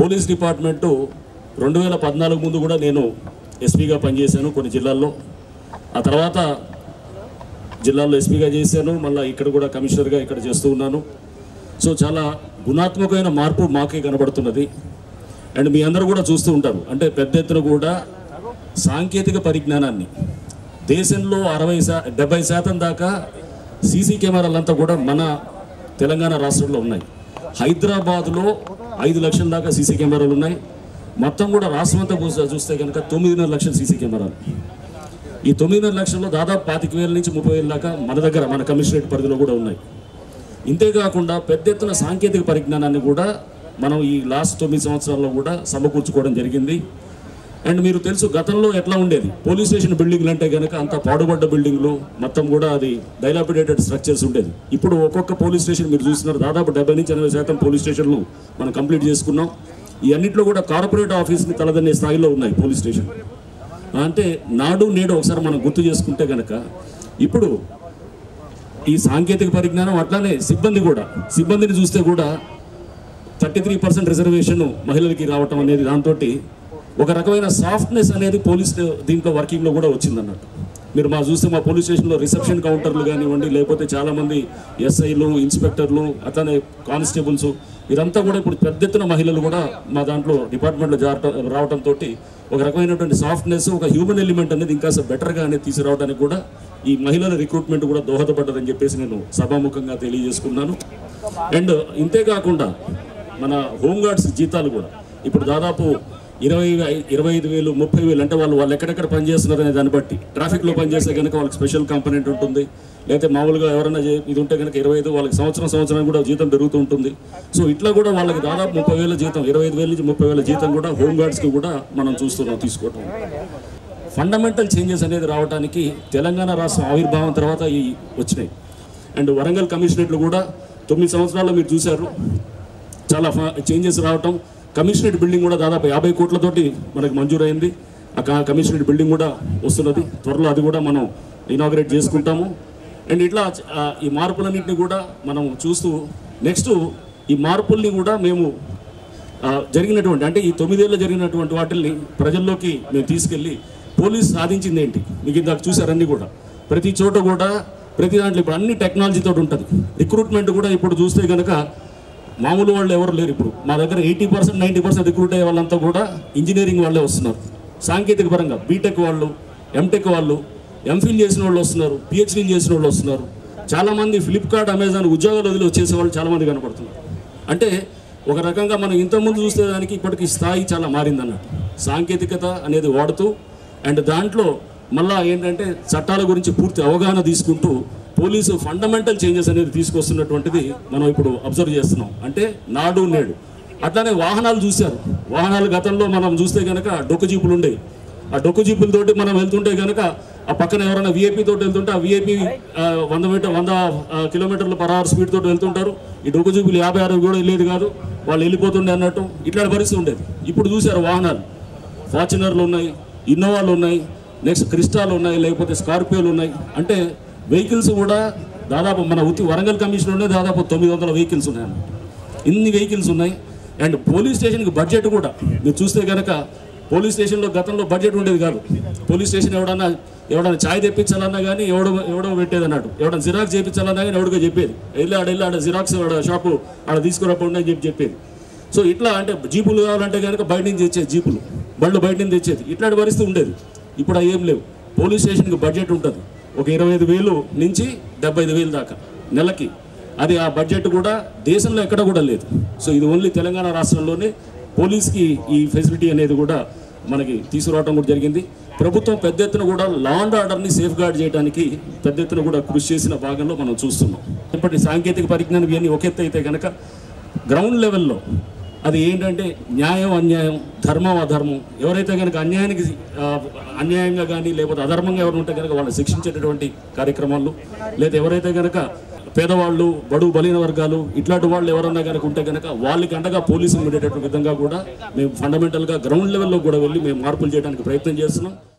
Police department రెండు వేల పద్నాలుగు ముందు కూడా నేను ఎస్పీగా పనిచేశాను కొన్ని జిల్లాల్లో ఆ తర్వాత జిల్లాలో ఎస్పీగా చేశాను మళ్ళీ ఇక్కడ కూడా కమిషనర్గా ఇక్కడ చేస్తూ ఉన్నాను సో చాలా గుణాత్మకమైన మార్పు మాకే కనబడుతున్నది అండ్ మీ అందరూ కూడా చూస్తూ ఉంటారు అంటే పెద్ద ఎత్తున కూడా సాంకేతిక పరిజ్ఞానాన్ని దేశంలో అరవై శా డెబ్బై శాతం దాకా సీసీ కెమెరాలంతా కూడా మన తెలంగాణ రాష్ట్రంలో ఉన్నాయి హైదరాబాద్లో ఐదు లక్షల దాకా సీసీ కెమెరాలు ఉన్నాయి మొత్తం కూడా రాష్ట్రం అంతా చూస్తే- చూస్తే కనుక తొమ్మిదిన్నర లక్షల సీసీ కెమెరాలు ఈ తొమ్మిదిన్నర లక్షల్లో దాదాపు పాతిక వేల నుంచి ముప్పై వేల దాకా మన దగ్గర మన కమిషనరేట్ పరిధిలో కూడా ఉన్నాయి ఇంతేకాకుండా పెద్ద ఎత్తున సాంకేతిక పరిజ్ఞానాన్ని కూడా మనం ఈ లాస్ట్ తొమ్మిది సంవత్సరాల్లో కూడా సమకూర్చుకోవడం జరిగింది అండ్ మీరు తెలుసు గతంలో ఎట్లా ఉండేది పోలీస్ స్టేషన్ బిల్డింగ్లు అంటే కనుక అంత పాడుబడ్డ బిల్డింగ్లు మొత్తం కూడా అది డైలాపిడేటెడ్ స్ట్రక్చర్స్ ఉండేది ఇప్పుడు ఒక్కొక్క పోలీస్ స్టేషన్ మీరు చూస్తున్నారు దాదాపు డెబ్బై నుంచి ఎనభై శాతం పోలీస్ స్టేషన్లు మనం కంప్లీట్ చేసుకున్నాం ఈ అన్నింటిలో కూడా కార్పొరేట్ ఆఫీస్ని తలదన్నే స్థాయిలో ఉన్నాయి పోలీస్ స్టేషన్ అంటే నాడు నేడు ఒకసారి మనం గుర్తు చేసుకుంటే కనుక ఇప్పుడు ఈ సాంకేతిక పరిజ్ఞానం అట్లానే సిబ్బంది కూడా సిబ్బందిని చూస్తే కూడా థర్టీ త్రీ పర్సెంట్ రిజర్వేషన్ మహిళలకి రావటం అనేది దాంతో ఒక రకమైన సాఫ్ట్నెస్ అనేది పోలీస్ దీంట్లో వర్కింగ్లో కూడా వచ్చిందన్నట్టు మీరు మా చూస్తే మా పోలీస్ స్టేషన్లో రిసెప్షన్ కౌంటర్లు కానివ్వండి లేకపోతే చాలామంది ఎస్ఐలు ఇన్స్పెక్టర్లు అట్లానే కానిస్టేబుల్స్ ఇదంతా కూడా ఇప్పుడు పెద్ద ఎత్తున మహిళలు కూడా మా దాంట్లో డిపార్ట్మెంట్లో జారటం రావడంతో ఒక రకమైనటువంటి సాఫ్ట్నెస్ ఒక హ్యూమన్ ఎలిమెంట్ అనేది ఇంకా బెటర్గా అనేది తీసుకురావడానికి కూడా ఈ మహిళల రిక్రూట్మెంట్ కూడా దోహదపడ్డదని చెప్పేసి నేను సభాముఖంగా తెలియజేసుకున్నాను అండ్ ఇంతే కాకుండా మన హోంగార్డ్స్ జీతాలు కూడా ఇప్పుడు దాదాపు ఇరవై ఐ- ఇరవై ఐదు వేలు ముప్పై వేలు అంటే వాళ్ళు వాళ్ళు ఎక్కడెక్కడ పనిచేస్తున్నారు అనే దాన్ని బట్టి ట్రాఫిక్లో పనిచేస్తే కనుక వాళ్ళకి స్పెషల్ కాంపనెంట్ ఉంటుంది లేకపోతే మామూలుగా ఎవరైనా చే- ఇది ఉంటే కనుక ఇరవై ఐదు వాళ్ళకి సంవత్సరం సంవత్సరం కూడా జీతం పెరుగుతూ ఉంటుంది సో ఇట్లా కూడా వాళ్ళకి దాదాపు ముప్పై వేల జీతం ఇరవై ఐదు వేల నుంచి ముప్పై వేల జీతం కూడా హోంగార్డ్స్కి కూడా మనం చూస్తున్నాం తీసుకోవటం ఫండమెంటల్ చేంజెస్ అనేది రావడానికి తెలంగాణ రాష్ట్రం ఆవిర్భావం తర్వాత ఈ వచ్చినాయి అండ్ వరంగల్ కమిషనరేట్లు కూడా తొమ్మిది సంవత్సరాల్లో మీరు చూశారు చాలా చేంజెస్ రావటం కమిషనరేట్ బిల్డింగ్ కూడా దాదాపు యాభై కోట్లతోటి మనకు మంజూరైంది ఆ క- కమిషనరేట్ బిల్డింగ్ కూడా వస్తున్నది త్వరలో అది కూడా మనం ఇనాగ్రేట్ చేసుకుంటాము అండ్ ఇట్లా ఆ, ఈ మార్పులన్నింటినీ కూడా మనం చూస్తూ నెక్స్ట్ ఈ మార్పుల్ని కూడా మేము ఆ, జరిగినటువంటి అంటే ఈ తొమ్మిదేళ్ళు జరిగినటువంటి వాటిల్ని ప్రజల్లోకి మేము తీసుకెళ్ళి పోలీస్ సాధించింది ఏంటి మీకు ఇందాక చూసారన్నీ కూడా ప్రతి చోట కూడా ప్రతి దాంట్లో ఇప్పుడు అన్ని టెక్నాలజీతో ఉంటుంది రిక్రూట్మెంట్ కూడా ఇప్పుడు చూస్తే కనుక మామూలు వాళ్ళు ఎవరు లేరు ఇప్పుడు మా దగ్గర eighty percent ninety percent recruit అయ్యే వాళ్ళంతా కూడా ఇంజనీరింగ్ వాళ్ళే వస్తున్నారు సాంకేతిక పరంగా బీటెక్ వాళ్ళు ఎంటెక్ వాళ్ళు ఎంఫిల్ చేసిన వాళ్ళు వస్తున్నారు పిహెచ్డీలు చేసిన వాళ్ళు వస్తున్నారు చాలామంది ఫ్లిప్కార్ట్ అమెజాన్ ఉద్యోగాలు వదిలి వచ్చేసే వాళ్ళు చాలామంది కనపడుతున్నారు అంటే ఒక రకంగా మనం ఇంతకుముందు చూస్తే దానికి ఇప్పటికి స్థాయి చాలా మారిందన్నట్టు సాంకేతికత అనేది వాడుతూ అండ్ దాంట్లో మళ్ళా ఏంటంటే చట్టాల గురించి పూర్తి అవగాహన తీసుకుంటూ పోలీసు ఫండమెంటల్ చేంజెస్ అనేది తీసుకొస్తున్నటువంటిది మనం ఇప్పుడు అబ్జర్వ్ చేస్తున్నాం అంటే నాడు నేడు అట్లానే వాహనాలు చూశారు వాహనాలు గతంలో మనం చూస్తే కనుక డొక్కు జీపులు ఉండేవి ఆ డొక్కు జీపులతోటి మనం వెళ్తుంటే కనుక ఆ పక్కన ఎవరైనా విఐపి తోటి వెళ్తుంటే ఆ విఐపి వంద మీటర్ వంద ఆ, కిలోమీటర్ల పర్ అవర్ స్పీడ్ తోటి వెళ్తుంటారు ఈ డొక్కు జీపులు యాభై అరవై కూడా వెళ్ళేది కాదు వాళ్ళు వెళ్ళిపోతుండే అన్నట్టు ఇట్లాంటి పరిస్థితి ఉండేది ఇప్పుడు చూశారు వాహనాలు ఫార్చునర్లు ఉన్నాయి ఇన్నోవాలు ఉన్నాయి నెక్స్ట్ క్రిస్టాలు ఉన్నాయి లేకపోతే స్కార్పియోలు ఉన్నాయి అంటే వెహికల్స్ కూడా దాదాపు మన ఉత్తి వరంగల్ కమిషన్లోనే దాదాపు తొమ్మిది వందల వెహికల్స్ ఉన్నాయి అన్నమాట. ఇన్ని వెహికల్స్ ఉన్నాయి అండ్ పోలీస్ స్టేషన్కి బడ్జెట్ కూడా మీరు చూస్తే కనుక పోలీస్ స్టేషన్లో గతంలో బడ్జెట్ ఉండేది కాదు పోలీస్ స్టేషన్ ఎవడన్నా ఎవడన్నా ఛాయ్ తెప్పించాలన్నా కానీ ఎవడో ఎవడో పెట్టేది అన్నాడు ఎవడన్నా జిరాక్స్ చేయించాలన్నా కానీ ఎవడికో చెప్పేది వెళ్ళి ఆడ వెళ్ళి ఆడ జిరాక్స్ ఆడ షాపు ఆడ తీసుకురాకుండా అని చెప్పి చెప్పేది సో ఇట్లా అంటే జీపులు కావాలంటే కనుక బయట నుంచి తెచ్చేది జీపులు బళ్ళు బయట నుంచి తెచ్చేది ఇట్లాంటి పరిస్థితి ఉండేది ఇప్పుడు అవి ఏం లేవు పోలీస్ స్టేషన్కి బడ్జెట్ ఉంటుంది ఒక ఇరవై ఐదు వేలు నుంచి డెబ్బై ఐదు వేలు దాకా నెలకి అది ఆ బడ్జెట్ కూడా దేశంలో ఎక్కడ కూడా లేదు సో ఇది ఓన్లీ తెలంగాణ రాష్ట్రంలోనే పోలీస్కి ఈ ఫెసిలిటీ అనేది కూడా మనకి తీసుకురావడం కూడా జరిగింది ప్రభుత్వం పెద్ద ఎత్తున కూడా లా అండ్ ఆర్డర్ని సేఫ్ గార్డ్ చేయడానికి పెద్ద ఎత్తున కూడా కృషి చేసిన భాగంలో మనం చూస్తున్నాం ఇప్పటి సాంకేతిక పరిజ్ఞానం ఇవన్నీ ఒక ఎత్తు అయితే కనుక గ్రౌండ్ లెవెల్లో అది ఏంటంటే న్యాయం అన్యాయం ధర్మం అధర్మం ఎవరైతే కనుక అన్యాయానికి ఆ, అన్యాయంగా కానీ లేకపోతే అధర్మంగా ఎవరు ఉంటే కనుక వాళ్ళని శిక్షించేటటువంటి కార్యక్రమాలు లేదా ఎవరైతే కనుక పేదవాళ్ళు బడుగు బలైన వర్గాలు ఇట్లాంటి వాళ్ళు ఎవరన్నా కనుక ఉంటే కనుక వాళ్ళకి అండగా పోలీసులు ఉండేటటువంటి విధంగా కూడా మేము ఫండమెంటల్గా గ్రౌండ్ లెవెల్లో కూడా వెళ్ళి మేము మార్పులు చేయడానికి ప్రయత్నం చేస్తున్నాం